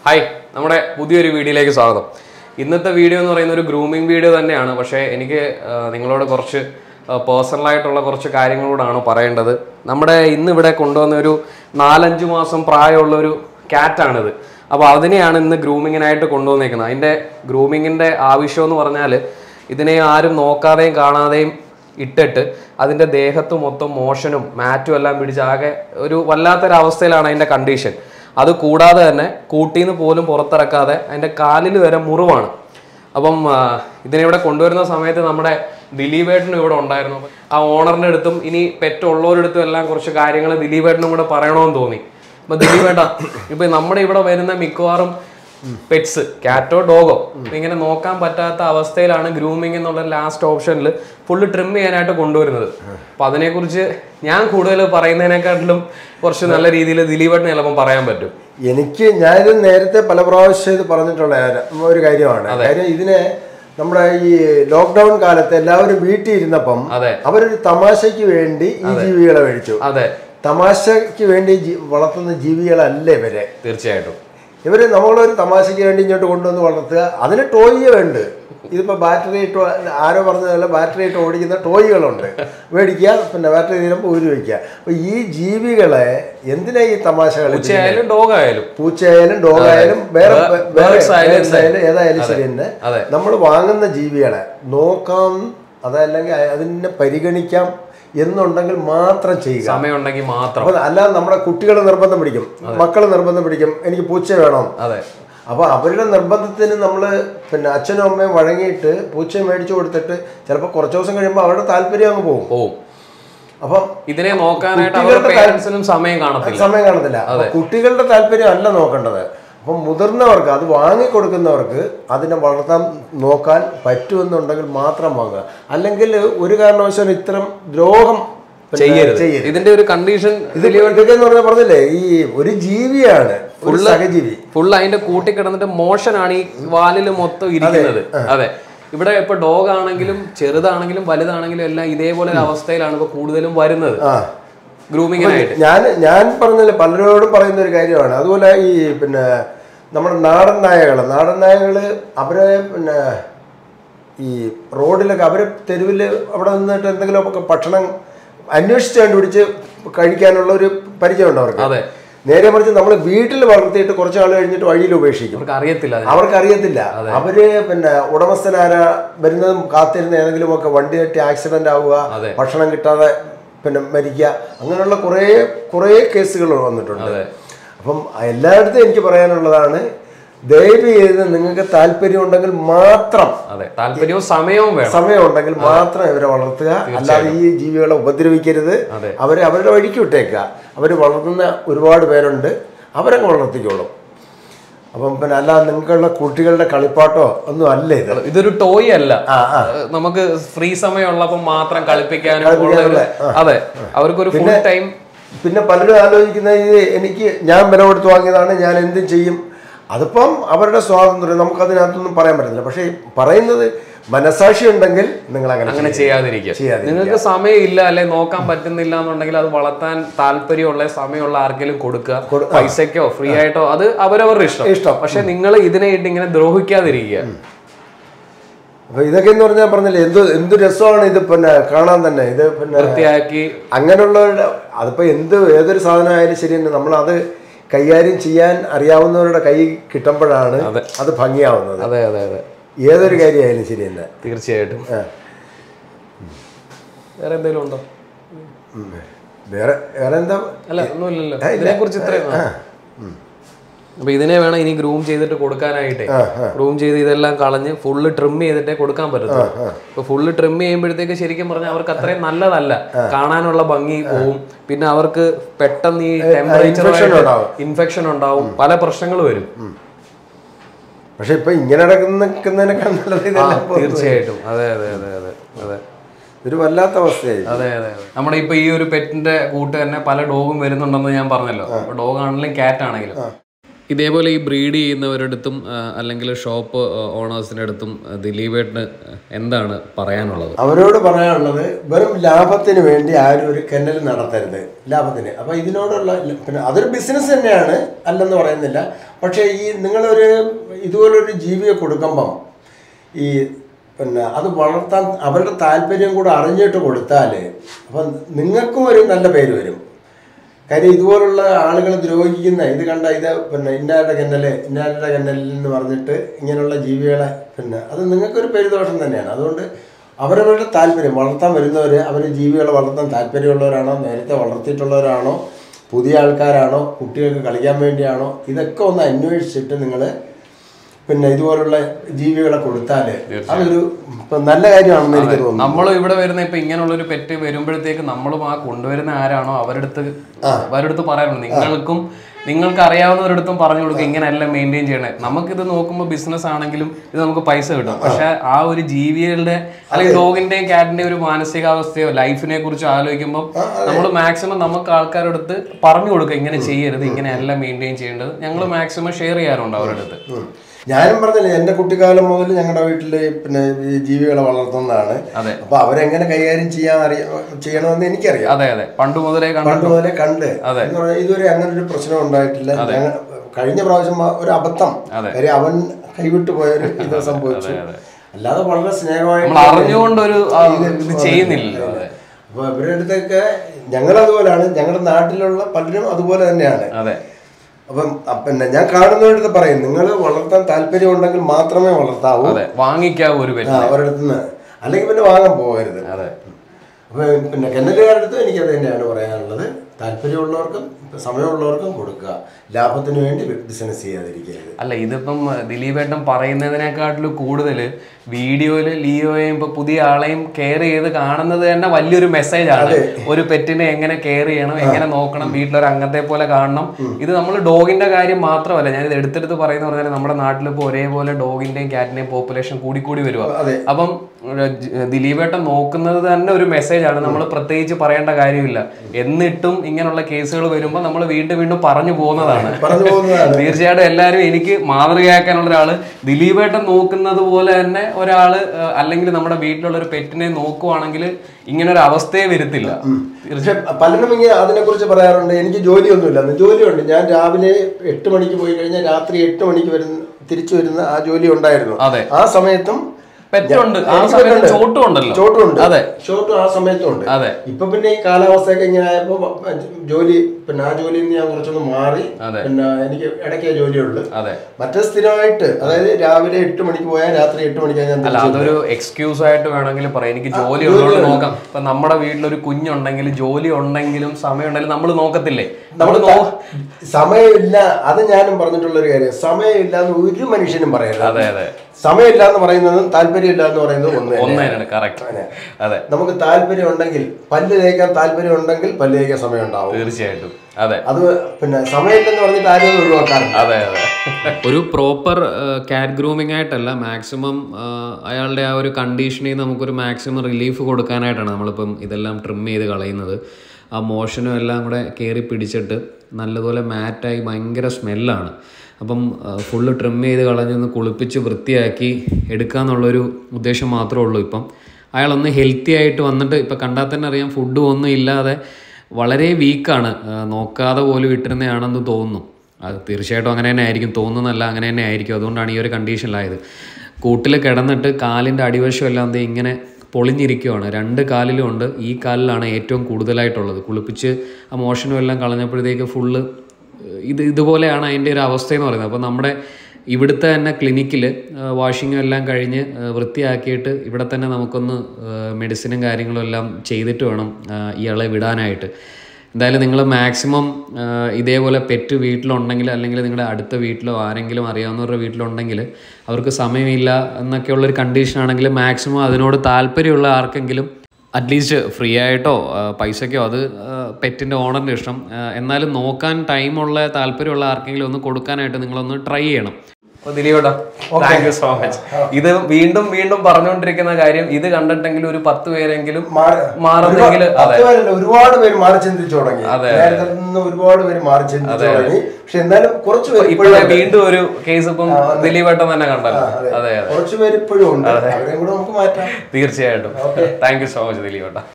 Hi നമ്മുടെ പുതിയൊരു വീഡിയോയിലേക്ക് സ്വാഗതം ഇന്നത്തെ വീഡിയോ എന്ന് പറയുന്ന ഒരു ഗ്രൂമിംഗ് വീഡിയോ തന്നെയാണ് പക്ഷേ എനിക്ക് ആ, നിങ്ങളോട് കുറച്ച് പേഴ്സണൽ ആയിട്ടുള്ള കുറച്ച് കാര്യങ്ങളോടാണ് പറയേണ്ടത് നമ്മുടെ ഇന്ന് ഇവിടെ കൊണ്ടുവന്ന ഒരു നാലഞ്ച് മാസം പ്രായമുള്ള ഒരു ക്യാറ്റാണിത് അപ്പോൾ അതിനെയാണ് ഇന്ന് ഗ്രൂമിങ്ങിനായിട്ട് കൊണ്ടുവന്നേക്കുന്നത് അതിൻ്റെ ഗ്രൂമിങ്ങിൻ്റെ ആവശ്യം എന്ന് പറഞ്ഞാൽ ഇതിനെ ആരും നോക്കാതെയും കാണാതെയും ഇട്ടിട്ട് അതിൻ്റെ ദേഹത്ത് മൊത്തം മോഷനും മാറ്റും എല്ലാം പിടിച്ച് ആകെ ഒരു വല്ലാത്തൊരവസ്ഥയിലാണ് അതിൻ്റെ കണ്ടീഷൻ അത് കൂടാതെ തന്നെ കൂട്ടിന്ന് പോലും പുറത്തിറക്കാതെ അതിൻ്റെ കാലിൽ വരെ മുറിവാണ് അപ്പം ആ, ഇതിനെ ഇവിടെ കൊണ്ടുവരുന്ന സമയത്ത് നമ്മുടെ ദിലീപേട്ടനും ഇവിടെ ഉണ്ടായിരുന്നു ആ ഓണറിൻ്റെ അടുത്തും ഇനി പെറ്റ് ഉള്ളവരടുത്തും എല്ലാം കുറച്ച് കാര്യങ്ങൾ ദിലീപേട്ടനും കൂടെ പറയണമെന്ന് തോന്നി അപ്പൊ ദിലീപേട്ട ഇപ്പൊ നമ്മുടെ ഇവിടെ വരുന്ന മിക്കവാറും പെറ്റ്സ് കാറ്റോ ഡോഗോ ഇങ്ങനെ നോക്കാൻ പറ്റാത്ത അവസ്ഥയിലാണ് ഗ്രൂമിംഗ് എന്നുള്ള ലാസ്റ്റ് ഓപ്ഷനിൽ ഫുള്ള് ട്രിം ചെയ്യാനായിട്ട് കൊണ്ടുവരുന്നത് അപ്പൊ അതിനെക്കുറിച്ച് ഞാൻ കൂടുതൽ പറയുന്നതിനെക്കാട്ടിലും കുറച്ച് നല്ല രീതിയിൽ ദിലീപേട്ടന് ചിലപ്പം പറയാൻ പറ്റും എനിക്ക് ഞാനിത് നേരത്തെ പല പ്രാവശ്യം ഇത് പറഞ്ഞിട്ടുള്ള ഒരു കാര്യമാണ് കാര്യം ഇതിനെ നമ്മുടെ ഈ ലോക്ക്ഡൌൺ കാലത്ത് എല്ലാവരും വീട്ടിൽ ഇരുന്നപ്പം അതെ. അവരൊരു തമാശയ്ക്ക് വേണ്ടി ഈ ജീവികളെ മേടിച്ചു അതെ തമാശയ്ക്ക് വേണ്ടി ജി- വളർത്തുന്ന ജീവികളല്ല ഇവരെ തീർച്ചയായിട്ടും ഇവര് നമ്മളൊരു തമാശയ്ക്ക് വേണ്ടി ഇങ്ങോട്ട് കൊണ്ടുവന്ന് വളർത്തുക അതിന് ടോയ് വേണ്ട ഇതിപ്പോ ബാറ്ററി ഇട്ട് ആരോ പറഞ്ഞതല്ല ബാറ്ററി ഇട്ട് ഓടിക്കുന്ന ടോയ്കളുണ്ട് മേടിക്കുക പിന്നെ ബാറ്ററി തീരുമ്പോൾ ഊരി വയ്ക്കുക അപ്പൊ ഈ ജീവികളെ എന്തിനാ ഈ തമാശകൾ ഉച്ചയായാലും ഡോഗ് ആയാലും പൂച്ചയായാലും ഡോഗായാലും വേറെ Bird- വേറെ birds ആയാലും birds ആയാലും ഏതായാലും ശരി തന്നെ അതെ. നമ്മൾ വാങ്ങുന്ന ജീവികളെ നോക്കാം അതല്ലെങ്കിൽ അതിനെ പരിഗണിക്കാം എന്നുണ്ടെങ്കിൽ മാത്രം ചെയ്യുക സമയം ഉണ്ടെങ്കിൽ മാത്രം അപ്പൊ അല്ലാതെ നമ്മുടെ കുട്ടികൾ നിർബന്ധം പിടിക്കും മക്കൾ നിർബന്ധം പിടിക്കും എനിക്ക് പൂച്ച വേണം അതെ അപ്പൊ അവരുടെ നിർബന്ധത്തിന് നമ്മൾ പിന്നെ അച്ഛനും അമ്മയും വഴങ്ങിയിട്ട് പൂച്ചയെ മേടിച്ചു കൊടുത്തിട്ട് ചിലപ്പോൾ കുറച്ച് ദിവസം കഴിയുമ്പോൾ അവരുടെ താല്പര്യം അങ്ങ് പോകും പോവും അപ്പം ഇതിനെ നോക്കാനായിട്ട് കുട്ടികളുടെ അവരുടെ പേരൻസിനും സമയം കാണത്തില്ല സമയം കാണത്തില്ല അപ്പൊ കുട്ടികളുടെ താല്പര്യം അല്ല നോക്കേണ്ടത് അപ്പം മുതിർന്നവർക്ക് അത് വാങ്ങിക്കൊടുക്കുന്നവർക്ക് അതിനെ വളർത്താൻ നോക്കാൻ പറ്റുമെന്നുണ്ടെങ്കിൽ മാത്രം വാങ്ങുക അല്ലെങ്കിൽ ഒരു കാരണവശാലും ഇത്തരം ദ്രോഹം പിന്നെ ചെയ്യരുത് ഇതിന്റെ ഒരു കണ്ടീഷൻ ഇത് ഇതൊക്കെ എന്ന് പറഞ്ഞാൽ പറഞ്ഞില്ലേ ഈ ഒരു ജീവിയാണ് ഒരു സഹജീവി ഫുൾ അതിന്റെ കൂട്ടി കിടന്നിട്ട് മോഷനാണ് ഈ വാലിൽ മൊത്തം ഇരിക്കുന്നത് അതെ ഇവിടെ ഇപ്പൊ ഡോഗ് ആണെങ്കിലും ചെറുതാണെങ്കിലും വലുതാണെങ്കിലും എല്ലാം ഇതേപോലെ ഒരു അവസ്ഥയിലാണ് ഇപ്പൊ കൂടുതലും വരുന്നത് ആ ഗ്രൂമിങ്ങിനായിട്ട് ഞാൻ ഞാൻ പറഞ്ഞില്ല പലരോടും പറയുന്ന ഒരു കാര്യമാണ് അതുപോലെ ഈ പിന്നെ നമ്മുടെ നാടൻ നായകൾ നാടൻ നായകൾ അവരെ പിന്നെ ഈ റോഡിലൊക്കെ അവർ തെരുവിൽ അവിടെ നിന്നിട്ട് എന്തെങ്കിലുമൊക്കെ ഭക്ഷണം അന്വേഷിച്ച് കണ്ടുപിടിച്ച് കഴിക്കാനുള്ള ഒരു പരിചയമുണ്ട് അവർക്ക് അതെ നേരെ മറിച്ച് നമ്മൾ വീട്ടിൽ വളർത്തിയിട്ട് കുറച്ച് നാൾ കഴിഞ്ഞിട്ട് വഴിയിൽ ഉപേക്ഷിക്കും അവർക്ക് അറിയത്തില്ല അതിനെ. അവർക്ക് അറിയത്തില്ല അവര് പിന്നെ ഉടമസ്ഥനാരാ വരുന്നതും കാത്തിരുന്ന ഏതെങ്കിലും ഒക്കെ വണ്ടി തട്ടി ആക്സിഡന്റ് ആവുക അതെ. ഭക്ഷണം കിട്ടാതെ പിന്നെ മരിക്കുക അങ്ങനെയുള്ള കുറേ കുറേ കേസുകൾ വന്നിട്ടുണ്ട് അതെ. അപ്പം എല്ലായിടത്തും എനിക്ക് പറയാനുള്ളതാണ് ദയവ് ചെയ്ത് നിങ്ങൾക്ക് താല്പര്യമുണ്ടെങ്കിൽ മാത്രം അതെ താല്പര്യവും സമയവും വേണം സമയമുണ്ടെങ്കിൽ മാത്രം ഇവരെ വളർത്തുക അല്ലാതെ ഈ ജീവികളെ ഉപദ്രവിക്കരുത് അതെ. അവരെ അവരുടെ വഴിക്ക് വിട്ടേക്കുക അവർ വളർത്തുന്ന ഒരുപാട് പേരുണ്ട് അവരങ്ങ് വളർത്തിക്കോളും അപ്പം പിന്നെ അല്ലാതെ നിങ്ങൾക്കുള്ള കുട്ടികളുടെ കളിപ്പാട്ടോ ഒന്നും അല്ല ഇത് ഇതൊരു ടോയ് അല്ല ആ, ആ. ഏഹ് നമുക്ക് ഫ്രീ സമയമുള്ളപ്പോൾ മാത്രം കളിപ്പിക്കാനും ഉള്ള ഒരു- കളിപ്പിക്കാനുള്ള, ആ. അതെ അവർക്കൊരു ഫുൾ ടൈം പിന്നെ പലരും ആലോചിക്കുന്നത് ഇത് എനിക്ക് ഞാൻ വില കൊടുത്ത് വാങ്ങിയതാണ് ഞാൻ എന്തും ചെയ്യും അതിപ്പം അവരുടെ സ്വാതന്ത്ര്യം നമുക്കതിനകത്തൊന്നും പറയാൻ പറ്റില്ല പക്ഷേ ഈ പറയുന്നത് മനസാക്ഷി ഉണ്ടെങ്കിൽ നിങ്ങൾ അങ്ങനെ അങ്ങനെ ചെയ്യും. ചെയ്യാതിരിക്കുക ചെയ്യാതിരിക്കുക. നിങ്ങൾക്ക് സമയമില്ല അല്ലെ നോക്കാൻ പറ്റുന്നില്ല എന്നുണ്ടെങ്കിൽ അത് വളർത്താൻ താല്പര്യമുള്ള സമയമുള്ള ആർക്കെങ്കിലും കൊടുക്കുക കൊടു- ആ. പൈസക്കോ ഫ്രീ ആയിട്ടോ അത് അവരവരുടെ ഇഷ്ടം ഇഷ്ടം. പക്ഷെ നിങ്ങൾ ഇതിനെ ഇട്ട് ഇങ്ങനെ ദ്രോഹിക്കാതിരിക്കുക അപ്പൊ ഇതൊക്കെ എന്ന് പറഞ്ഞാൽ പറഞ്ഞില്ലേ എന്ത് എന്ത് രസമാണ് ഇത് പിന്നെ കാണാൻ തന്നെ ഇത് പിന്നെ വൃത്തിയാക്കി അങ്ങനെയുള്ളവരുടെ അതിപ്പോൾ എന്ത് ഏതൊരു സാധനമായാലും ശരി തന്നെ നമ്മൾ അത് കൈകാര്യം ചെയ്യാൻ അറിയാവുന്നവരുടെ കൈ കിട്ടുമ്പോഴാണ് അതെ. അത് ഭംഗിയാവുന്നത് അതെ അതെ അതെ ഏതൊരു കാര്യമായാലും ശരി തന്നെ തീർച്ചയായിട്ടും ആ. വേറെ എന്തെങ്കിലും ഉണ്ടോ ഉം. വേറെ വേറെ എന്താ അല്ല ഒന്നുമില്ലല്ലോ ഇതിനെ കുറിച്ച് ഇത്രയും ആ. അപ്പൊ ഇതിനെ വേണം ഇനി ഗ്രൂം ചെയ്തിട്ട് കൊടുക്കാനായിട്ടേ ഗ്രൂം ചെയ്ത് ഇതെല്ലാം കളഞ്ഞ് ഫുള്ള് ട്രിം ചെയ്തിട്ടേ കൊടുക്കാൻ പറ്റത്തുള്ളൂ ഇപ്പൊ ഫുള്ള് ട്രിം ചെയ്യുമ്പോഴത്തേക്ക് ശരിക്കും പറഞ്ഞാൽ അവർക്ക് അത്രയും നല്ലതല്ല കാണാനുള്ള ഭംഗി പോവും പിന്നെ അവർക്ക് പെട്ടെന്ന് ഈ ടെമ്പറേച്ചർ infection ഉണ്ടാവും. ഇൻഫെക്ഷൻ ഉണ്ടാവും പല പ്രശ്നങ്ങൾ വരും പക്ഷെ ഇപ്പൊ ഇങ്ങനെ നടക്കുന്നതിനേക്കാൾ നല്ലത് ആ, ഇതെല്ലാം പുറത്ത് പോയി. തീർച്ചയായിട്ടും അതെ അതെ അതെ അതെ അതെ ഇതൊരു വല്ലാത്ത അവസ്ഥയായി അതെ അതെ അതെ നമ്മുടെ ഇപ്പൊ ഈ ഒരു പെറ്റിന്റെ കൂട്ട് തന്നെ പല ഡോഗും വരുന്നുണ്ടെന്ന് ഞാൻ പറഞ്ഞല്ലോ ഡോഗ് ആണെങ്കിലും ക്യാറ്റ് ആണെങ്കിലും ഇതേപോലെ ഈ ബ്രീഡ് ചെയ്യുന്നവരടുത്തും ആ, അല്ലെങ്കിൽ ഷോപ്പ് ഓണേഴ്സിൻ്റെ അടുത്തും ആ, ദിലീപേട്ടന് എന്താണ് പറയാനുള്ളത് അവരോട് പറയാനുള്ളത് വെറും ലാഭത്തിന് വേണ്ടി ആരും ഒരു കെന്നൽ നടത്തരുത് ലാഭത്തിന് അപ്പോൾ ഇതിനോടുള്ള പിന്നെ അതൊരു ബിസിനസ് തന്നെയാണ് അല്ലെന്ന് പറയുന്നില്ല പക്ഷേ ഈ നിങ്ങളൊരു ഇതുപോലൊരു ജീവിയെ കൊടുക്കുമ്പം ഈ പിന്നെ അത് വളർത്താൻ അവരുടെ താല്പര്യം കൂടെ അറിഞ്ഞിട്ട് കൊടുത്താൽ അപ്പം നിങ്ങൾക്കും ഒരു നല്ല പേര് വരും കാര്യം ഇതുപോലുള്ള ആളുകളെ ദ്രോഹിക്കുന്ന ഇത് കണ്ട ഇത് പിന്നെ ഇന്നാരുടെ കെന്നല് ഇന്നാരുടെ കെന്നലിൽ എന്ന് പറഞ്ഞിട്ട് ഇങ്ങനെയുള്ള ജീവികളെ പിന്നെ അത് നിങ്ങൾക്കൊരു പെരുദോഷം തന്നെയാണ് അതുകൊണ്ട് അവരവരുടെ താല്പര്യം വളർത്താൻ വരുന്നവർ അവർ ജീവികളെ വളർത്താൻ താല്പര്യമുള്ളവരാണോ നേരത്തെ വളർത്തിയിട്ടുള്ളവരാണോ പുതിയ ആൾക്കാരാണോ കുട്ടികൾക്ക് കളിക്കാൻ വേണ്ടിയാണോ ഇതൊക്കെ ഒന്ന് അന്വേഷിച്ചിട്ട് നിങ്ങൾ പിന്നെ ഇതുപോലുള്ള ജീവികളെ കൊടുത്താൽ അതൊരു ഇപ്പം നല്ല കാര്യമാണെന്ന് എനിക്ക് തോന്നുന്നു നമ്മൾ ഇവിടെ വരുന്ന ഇപ്പൊ ഇങ്ങനെയുള്ള ഒരു പെറ്റ് വരുമ്പോഴത്തേക്ക് നമ്മളും ആ കൊണ്ടുവരുന്ന ആരാണോ അവരടുത്ത് അവരടുത്ത് പറയാറുണ്ട് നിങ്ങൾക്കും നിങ്ങൾക്ക് അറിയാവുന്നവരടുത്തും പറഞ്ഞു കൊടുക്കുക ഇങ്ങനെയല്ല മെയിൻറ്റെയിൻ ചെയ്യണേ നമുക്കിത് നോക്കുമ്പോൾ ബിസിനസ് ആണെങ്കിലും ഇത് നമുക്ക് പൈസ കിട്ടും പക്ഷെ ആ ഒരു ജീവികളുടെ അല്ലെങ്കിൽ ഡോഗിന്റെയും കാറ്റിന്റെയും ഒരു മാനസികാവസ്ഥയോ ലൈഫിനെ കുറിച്ച് ആലോചിക്കുമ്പോൾ നമ്മൾ മാക്സിമം നമുക്ക് ആൾക്കാരുടെ പറഞ്ഞു കൊടുക്കുക ഇങ്ങനെ ചെയ്യരുത് ഇങ്ങനെയല്ല മെയിൻറ്റെയിൻ ചെയ്യേണ്ടത് ഞങ്ങൾ മാക്സിമം ഷെയർ ചെയ്യാറുണ്ട് അവരുടെ അടുത്ത് ഉം. ഞാനും പറഞ്ഞില്ലേ എൻ്റെ കുട്ടിക്കാലം മുതൽ ഞങ്ങളുടെ വീട്ടിൽ പിന്നെ ഈ ജീവികളെ വളർത്തുന്നതാണ് അതെ. അപ്പൊ അവരെങ്ങനെ കൈകാര്യം ചെയ്യാൻ അറിയാ ചെയ്യണമെന്ന് എനിക്കറിയാം അതെ അതെ പണ്ട് മുതലേ കണ്ടു പണ്ട് മുതലേ കണ്ട് അതെ. എന്ന് പറഞ്ഞാൽ ഇതുവരെ അങ്ങനെ ഒരു പ്രശ്നം ഉണ്ടായിട്ടില്ല ഞങ്ങ- കഴിഞ്ഞ പ്രാവശ്യം ആ ഒരു അബദ്ധം അതെ. കാര്യം അവൻ കൈവിട്ടു പോയൊരു ഇത് സംഭവിച്ചു അല്ലാതെ വളരെ നമ്മൾ സ്നേഹമായിട്ട് അറിഞ്ഞുകൊണ്ടൊരു ആ, ഇത് ചെയ്യുന്നില്ലല്ലോ അതെ അപ്പൊ ഇവരുടെ അടുത്തൊക്കെ ഞങ്ങൾ അതുപോലാണ് ഞങ്ങളുടെ നാട്ടിലുള്ള പലരും അതുപോലെ തന്നെയാണ് അതെ അപ്പം അ- പിന്നെ ഞാൻ കാണുന്നവരുടെ പറയും നിങ്ങൾ വളർത്താൻ താല്പര്യം ഉണ്ടെങ്കിൽ മാത്രമേ വളർത്താവൂ അതെ വാങ്ങിക്കാവൂ ഒരു ആ, പെറ്റ് അവരുടെ അടുത്ത് നിന്ന് അല്ലെങ്കിൽ പിന്നെ വാങ്ങാൻ പോകരുത് അതെ അപ്പൊ പിന്നെ കെന്നലുകാരുടെ അടുത്ത് എനിക്ക് അത് തന്നെയാണ് പറയാനുള്ളത് താല്പര്യമുള്ളവർക്കും ഇപ്പൊ സമയമുള്ളവർക്കും കൊടുക്കുക ലാഭത്തിന് വേണ്ടി ബിസിനസ് ചെയ്യാതിരിക്കരുത് അല്ല ഇതിപ്പം ദിലീപേട്ടൻ പറയുന്നതിനെക്കാട്ടിലും കൂടുതൽ വീഡിയോയിൽ ലിയോയെയും ഇപ്പൊ പുതിയ ആളെയും കെയർ ചെയ്ത് കാണുന്നത് തന്നെ വലിയൊരു മെസ്സേജ് ആണ് ഒരു പെറ്റിനെ എങ്ങനെ കെയർ ചെയ്യണം എങ്ങനെ നോക്കണം വീട്ടിലൊരു അംഗത്തെ പോലെ കാണണം ഇത് നമ്മൾ ഡോഗിന്റെ കാര്യം മാത്രമല്ല ഞാൻ ഇത് എടുത്തെടുത്ത് പറയുന്ന പറഞ്ഞാൽ നമ്മുടെ നാട്ടിൽ ഇപ്പോൾ ഒരേപോലെ ഡോഗിന്റെയും കാറ്റിന്റെയും പോപ്പുലേഷൻ കൂടിക്കൂടി വരുക അതെ. അപ്പം ഒരു ജ- ദിലീപേട്ടൻ നോക്കുന്നത് തന്നെ ഒരു മെസ്സേജ് ആണ് നമ്മൾ പ്രത്യേകിച്ച് പറയേണ്ട കാര്യമില്ല എന്നിട്ടും ഇങ്ങനെയുള്ള കേസുകൾ വരുമ്പോൾ നമ്മൾ വീണ്ടും വീണ്ടും പറഞ്ഞു പോകുന്നതാണ് പറഞ്ഞു പോകുന്നതാണ് തീർച്ചയായിട്ടും എല്ലാവരും എനിക്ക് മാതൃകയാക്കാനുള്ള ഒരാള് ദിലീപേട്ടൻ നോക്കുന്നത് പോലെ തന്നെ ഒരാള് ഏഹ്, അല്ലെങ്കിൽ നമ്മുടെ വീട്ടിലുള്ള ഒരു പെറ്റിനെ നോക്കുവാണെങ്കിൽ ഇങ്ങനെ ഒരു അവസ്ഥയെ വരുത്തില്ല പക്ഷെ പലരും ഇങ്ങനെ അതിനെക്കുറിച്ച് പറയാറുണ്ട് എനിക്ക് ജോലിയൊന്നുമില്ല ജോലിയുണ്ട് ഞാൻ രാവിലെ എട്ട് മണിക്ക് പോയി കഴിഞ്ഞാൽ രാത്രി എട്ട് മണിക്ക് വരുന്ന തിരിച്ചു വരുന്ന ആ ജോലി ഉണ്ടായിരുന്നു അതെ. ആ സമയത്തും പെറ്റുണ്ട് ആ എനിക്ക് സമയത്ത് പെറ്റുണ്ട്. ചോട്ടും ഉണ്ടല്ലോ ചോട്ടുമുണ്ട് അതെ ചോട്ടും ആ സമയത്തും ഉണ്ട് അതെ ഇപ്പൊ പിന്നെ ഈ കാലാവസ്ഥയൊക്കെ ഇങ്ങനെ ആയപ്പോ ജോലി പിന്നെ ആ ജോലിയിൽ നിന്ന് ഞാൻ കുറച്ചൊന്ന് മാറി അതെ. പിന്നെ എനിക്ക് ഇടയ്ക്കേ ജോലിയുള്ളു അതെ മറ്റേ സ്ഥിരമായിട്ട് അതായത് രാവിലെ എട്ട് മണിക്ക് പോയാൽ രാത്രി എട്ട് മണിക്കാണ് ഞാൻ അല്ല തിരിച്ച് അതൊരു എക്സ്ക്യൂസ് ആയിട്ട് വേണമെങ്കിൽ പറയാം എനിക്ക് ജോലി ഉള്ളതുകൊണ്ട് നോക്കാം ഇപ്പൊ നമ്മുടെ വീട്ടിലൊരു കുഞ്ഞുണ്ടെങ്കിൽ ജോലി ഉണ്ടെങ്കിലും സമയം ഉണ്ടെങ്കിലും നമ്മൾ നോക്കത്തില്ലേ നമ്മൾ നോ സമയമില്ല അത് ഞാനും പറഞ്ഞിട്ടുള്ള ഒരു കാര്യം സമയമില്ല എന്ന് ഒരു മനുഷ്യനും പറയരുത് അതെ അതെ സമയമില്ല എന്ന് പറയുന്നതും താല്പര്യമില്ല എന്ന് പറയുന്നതും ഒന്ന് തന്നെ. ഒന്നേനാണ് കറക്റ്റ് അതെ നമുക്ക് താല്പര്യം ഉണ്ടെങ്കിൽ പല്ല് തേക്കാൻ താല്പര്യം ഉണ്ടെങ്കിൽ പല്ല് തേക്കാൻ സമയം ഉണ്ടാവും തീർച്ചയായിട്ടും അതെ അത് പിന്നെ സമയമില്ലെന്ന് പറഞ്ഞിട്ട് ആരും അത് ഒഴിവാക്കാറില്ല അതെ അതെ ഒരു പ്രോപ്പർ കാറ്റ് ഗ്രൂമിംഗ് ആയിട്ടല്ല മാക്സിമം അയാളുടെ ആ ഒരു കണ്ടീഷനിൽ നമുക്കൊരു മാക്സിമം റിലീഫ് കൊടുക്കാനായിട്ടാണ് നമ്മളിപ്പം ഇതെല്ലാം ട്രിം ചെയ്ത് കളയുന്നത് ആ മോഷനും എല്ലാം കൂടെ കയറി പിടിച്ചിട്ട് നല്ലപോലെ മാറ്റായി ഭയങ്കര സ്മെല്ലാണ് അപ്പം ഫുള്ള് ട്രിം ചെയ്ത് കളഞ്ഞൊന്ന് കുളിപ്പിച്ച് വൃത്തിയാക്കി എടുക്കാന്നുള്ളൊരു ഉദ്ദേശം മാത്രമേ ഉള്ളൂ ഇപ്പം അയാളൊന്ന് ഹെൽത്തി ആയിട്ട് വന്നിട്ട് ഇപ്പം കണ്ടാൽ തന്നെ അറിയാം ഫുഡും ഒന്നും ഇല്ലാതെ വളരെ വീക്കാണ് നോക്കാതെ പോലും ഇട്ടിരുന്നതാണെന്ന് തോന്നുന്നു അത് തീർച്ചയായിട്ടും അങ്ങനെ തന്നെ ആയിരിക്കും തോന്നുന്നല്ല അങ്ങനെ തന്നെ ആയിരിക്കും അതുകൊണ്ടാണ് ഈ ഒരു കണ്ടീഷനിലായത് കൂട്ടിൽ കിടന്നിട്ട് കാലിൻ്റെ അടിവശം എല്ലാം ദേ ഇങ്ങനെ പൊളിഞ്ഞിരിക്കുകയാണ് രണ്ട് കാലിലും ഉണ്ട് ഈ കാലിലാണ് ഏറ്റവും കൂടുതലായിട്ടുള്ളത് കുളിപ്പിച്ച് ആ മോഷനും എല്ലാം കളഞ്ഞപ്പോഴത്തേക്ക് ഫുള്ള് ഇത് ഇതുപോലെയാണ് അതിൻ്റെ ഒരു അവസ്ഥയെന്ന് പറയുന്നത് അപ്പോൾ നമ്മുടെ ഇവിടുത്തെ തന്നെ ക്ലിനിക്കിൽ വാഷിങ്ങും എല്ലാം കഴിഞ്ഞ് ആ, വൃത്തിയാക്കിയിട്ട് ഇവിടെ തന്നെ നമുക്കൊന്ന് മെഡിസിനും കാര്യങ്ങളും എല്ലാം ചെയ്തിട്ട് വേണം ആ, ഇയാളെ വിടാനായിട്ട് എന്തായാലും നിങ്ങൾ മാക്സിമം ഇതേപോലെ പെറ്റ് വീട്ടിലുണ്ടെങ്കിൽ അല്ലെങ്കിൽ നിങ്ങളുടെ അടുത്ത വീട്ടിലോ ആരെങ്കിലും അറിയാവുന്നവരുടെ വീട്ടിലുണ്ടെങ്കിൽ അവർക്ക് സമയമില്ല എന്നൊക്കെയുള്ളൊരു കണ്ടീഷൻ ആണെങ്കിൽ മാക്സിമം അതിനോട് താല്പര്യമുള്ള ആർക്കെങ്കിലും അറ്റ്ലീസ്റ്റ് ഫ്രീ ആയിട്ടോ ആ, പൈസയ്ക്കോ അത് പെറ്റിൻ്റെ ഓണറിൻ്റെ ഇഷ്ടം ആ, എന്നാലും നോക്കാൻ ടൈമുള്ള താല്പര്യമുള്ള ആർക്കെങ്കിലും ഒന്ന് കൊടുക്കാനായിട്ട് നിങ്ങളൊന്ന് ട്രൈ ചെയ്യണം അപ്പൊ ദിലീപേട്ടാ താങ്ക് യു സോ മച്ച് ഇത് വീണ്ടും വീണ്ടും പറഞ്ഞുകൊണ്ടിരിക്കുന്ന കാര്യം ഇത് കണ്ടിട്ടെങ്കിലും ഒരു പത്ത് പേരെങ്കിലും മാറി- മാറുന്നെങ്കിൽ ഒരുപാട്- അതെ പത്ത് പേരല്ല, ഒരുപാട് പേര് മാറി ചിന്തിച്ചു തുടങ്ങി അതെ, നേരത്തെ നിന്ന് ഒരുപാട് പേര് മാറി ചിന്തിച്ചു തുടങ്ങി പക്ഷെ എന്നാലും കുറച്ച് പേര് ഇപ്പോഴും ഇപ്പോഴേ വീണ്ടും ഒരു കേസ് ഇപ്പം ദിലീപേട്ടൻ തന്നെ കണ്ടല്ലോ അതെ അതെ കുറച്ച് പേര് ഇപ്പോഴും ഉണ്ട് അവരെയും കൂടെ നമുക്ക് മാറ്റാം തീർച്ചയായിട്ടും താങ്ക് യു സോ മച്ച് ദിലീപേട്ട